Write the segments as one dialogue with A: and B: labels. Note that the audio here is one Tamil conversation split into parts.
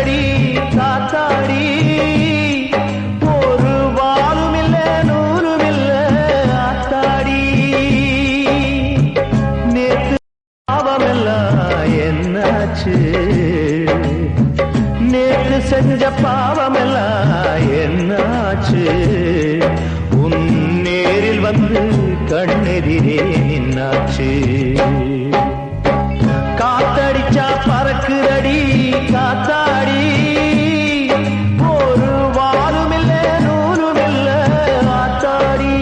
A: பறக்குதடி காத்தாடி ஒரு வாலும் இல்ல நூறும் இல்ல ஆத்தாடி நேத்து பாவமெல்லாம் என்னாச்சு நேற்று செஞ்ச பாவமெல்லாம் என்னாச்சு உன் நேரில் வந்து கண்ணெதிரே நின்னாச்சு காத்தடிச்சா பறக்குதடி காத்தாடி ஒரு வாரும் இல்ல நூறும் இல்ல ஆத்தாடி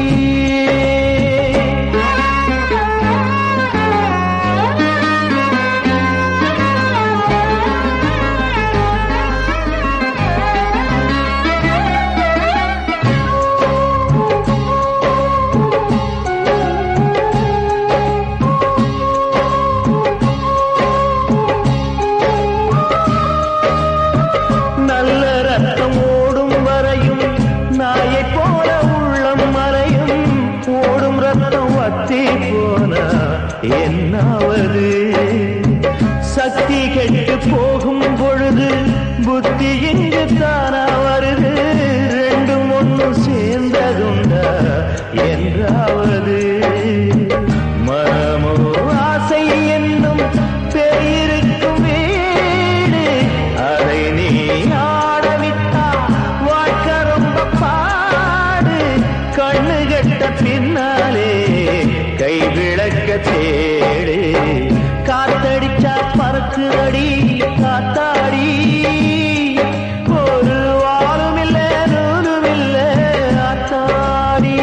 A: நல்ல ரத்தம் ஓடும் வரையும் நாயை போல உள்ளம் மறையும் ஓடும் ரத்தம் வத்தி போன என்னாவது சக்தி கெட்டு போகும் பொழுது புத்தி இங்கு தானா வருது ரெண்டும் ஒன்றும் சேர்ந்ததுண்டா என்றாவது மனமோ ஆசை என்னும் பெயருக்கும் வீடு அதை நீ ஆடவித்தா வாழ்க்கை ரொம்ப பாடு கண்ணு கட்ட பின்னாலே கை விளக்க தேடு காத்தடிச்சா பறக்குதடி காத்தாடி ஒரு வாழும் இல்ல நூறும் இல்ல ஆத்தாடி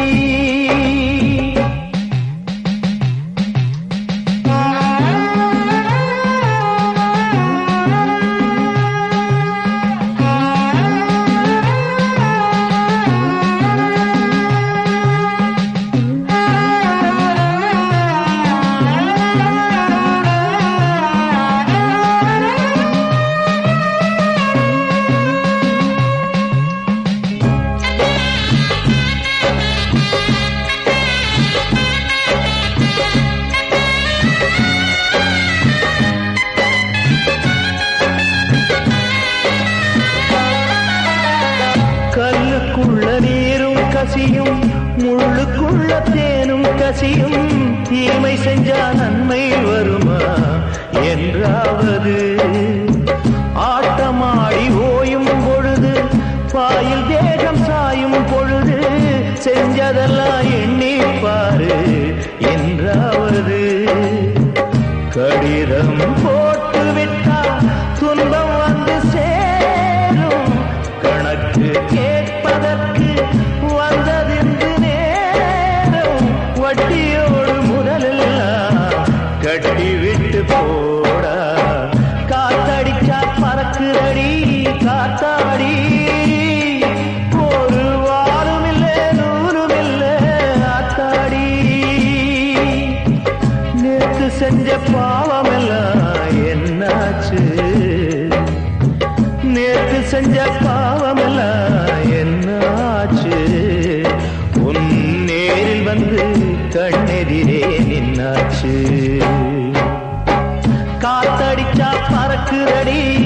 A: கல்லுக்குள்ள நீரும் கசியும் முள்ளுக்குள்ள தேனும் கசியும் தீமை செஞ்சா நன்மை வருமா என்றாவது ஆட்டமாடி ஓயும் பொழுது பாயில் தேகம் சாயும் பொழுது செஞ்சதெல்லாம் எண்ணி பாரு என்றாவது கடிதம் போட்டு விட்டா துன்பம் வந்து சேரும் கணக்கு கேட்பதற்கு வந்ததென்று நேரம் வட்டியோடு முதலெல்லாம் கட்டி விட்டு போடா காத்தடிச்சா பறக்குதடி காத்தாடி ஒரு வாரும் இல்ல நூறும் இல்ல ஆத்தாடி நேற்று செஞ்ச பாவமெல்லாம் என்னாச்சு நேற்று செஞ்ச பாவமெல்லாம் என்னாச்சு உன் நேரில் வந்து கண்ணெதிரே நின்னாச்சு காத்தடிச்சா பறக்குதடி